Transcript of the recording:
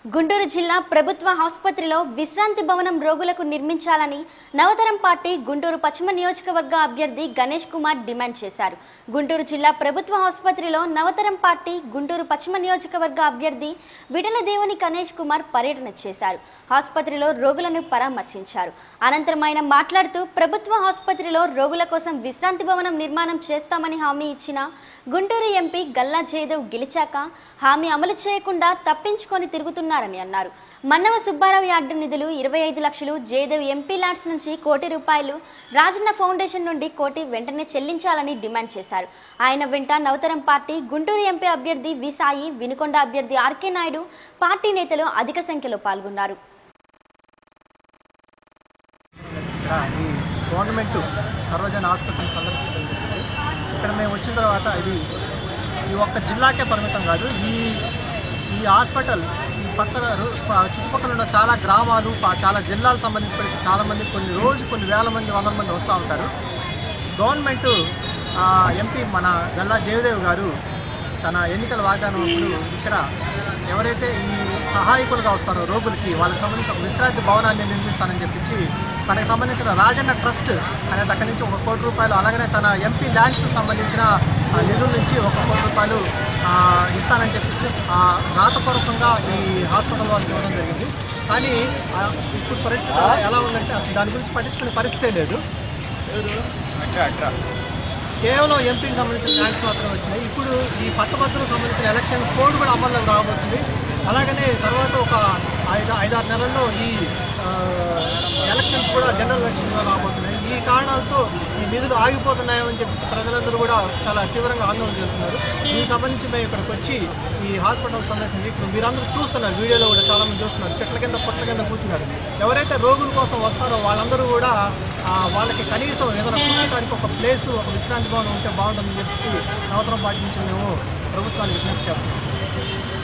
గుంటూరు జిల్లా ప్రభుత్వ ఆసుపత్రిలో విశ్రాంతి భవనం రోగులకు నిర్మించాలని నవతరం పార్టీ గుంటూరు పశ్చిమ నియోజకవర్గ అభ్యర్థి గణేష్ కుమార్ డిమాండ్ చేశారు గుంటూరు జిల్లా ప్రభుత్వ ఆసుపత్రిలో నవతరం పార్టీ గుంటూరు పశ్చిమ నియోజకవర్గ అభ్యర్థి విడలదేవుని గణేష్ కుమార్ పర్యటన చేశారు ఆసుపత్రిలో రోగులను పరామర్శించారు అనంతరం ఆయన మాట్లాడుతూ ప్రభుత్వ ఆసుపత్రిలో రోగుల కోసం విశ్రాంతి భవనం నిర్మాణం చేస్తామని హామీ ఇచ్చిన గుంటూరు ఎంపీ గల్లా జయదేవ్ గెలిచాక హామీ అమలు చేయకుండా తప్పించుకొని తిరుగుతున్నారని అన్నారు మన్నవ సుబ్బారావు యార్డు నిధులు ఇరవై ఐదు లక్షలు జయదేవ్ ఎంపీ ల్యాడ్స్ నుంచి కోటి రూపాయలు రాజన్న ఫౌండేషన్ నుండి కోటి వెంటనే చెల్లించాలని డిమాండ్ చేశారు ఆయన వెంట నవతరం పార్టీ గుంటూరు ఎంపీ అభ్యర్థి వి సాయి వినుకొండ అభ్యర్థి ఆర్కే నాయుడు పార్టీ నేతలు అధిక సంఖ్యలో పాల్గొన్నారు ఇక్కడ ఈ గవర్నమెంట్ సర్వజన ఆసుపత్రిని సందర్శించడం జరిగింది ఇక్కడ మేము వచ్చిన తర్వాత ఇది ఈ ఒక్క జిల్లాకే పరిమితం కాదు ఈ ఈ హాస్పిటల్ ఈ పక్కన రో- ప- చుట్టుపక్కల ఉన్న చాలా గ్రామాలు ప- చాలా జిల్లాలకు సంబంధించి చాలామంది కొన్ని రోజు కొన్ని వేల మంది వందల మంది వస్తూ ఉంటారు గవర్నమెంట్ ఆ, ఎంపీ మన గల్లా జయదేవ్ గారు తన ఎన్నికల వాగ్దానం అప్పుడు ఇక్కడ ఎవరైతే ఈ సహాయకులుగా వస్తారో రోగులకి వాళ్ళకి సంబంధించి ఒక విశ్రాంతి భవనాన్ని నిర్మిస్తానని చెప్పించి తనకు సంబంధించిన రాజన్న ట్రస్ట్ అనేది అక్కడి నుంచి ఒక కోటి రూపాయలు అలాగనే తన ఎంపీ ల్యాండ్స్ సంబంధించిన ఆ, నిధుల నుంచి ఒక కోటి రూపాయలు ఆ, ఇస్తానని చెప్పించి ఆ, రాతపూర్వకంగా ఈ హాస్పిటల్ వాళ్ళకి ఇవ్వడం జరిగింది కానీ ఆ, ఇప్పుడు పరిస్థితి ఎలా ఉందంటే అసలు దాని గురించి పట్టించుకునే పరిస్థితే లేదు కేవలం ఎంపీకి సంబంధించిన ల్యాండ్స్ మాత్రమే వచ్చినాయి ఇప్పుడు ఈ పట్టభద్రులకు సంబంధించిన ఎలక్షన్ కోడ్ కూడా అమల్లోకి రాబోతుంది అలాగనే తర్వాత ఒక ఐదు ఐదారు నెలల్లో ఈ ఆ, ఎలక్షన్స్ కూడా జనరల్ ఎలక్షన్స్ కూడా రాబోతున్నాయి ఈ కారణాలతో ఈ నిధులు ఆగిపోతున్నాయని చెప్పి ప్రజలందరూ కూడా చాలా తీవ్రంగా ఆందోళన చేస్తున్నారు దీనికి సంబంధించి మేము ఇక్కడికి వచ్చి ఈ హాస్పిటల్ సందర్శించి ఇప్పుడు మీరందరూ చూస్తున్నారు వీడియోలో కూడా చాలా మంది చూస్తున్నారు చెట్ల కింద పొట్ల కింద కూర్చున్నారు ఎవరైతే రోగుల కోసం వస్తారో వాళ్ళందరూ కూడా ఆ, వాళ్ళకి కనీసం ఏదైనా కూర్చోడానికి ఒక ప్లేస్ ఒక విశ్రాంతి భవనం ఉంటే బాగుంటుందని చెప్పి నవతరం పాటి నుంచి మేము ప్రభుత్వానికి విజ్ఞప్తి చేస్తున్నాం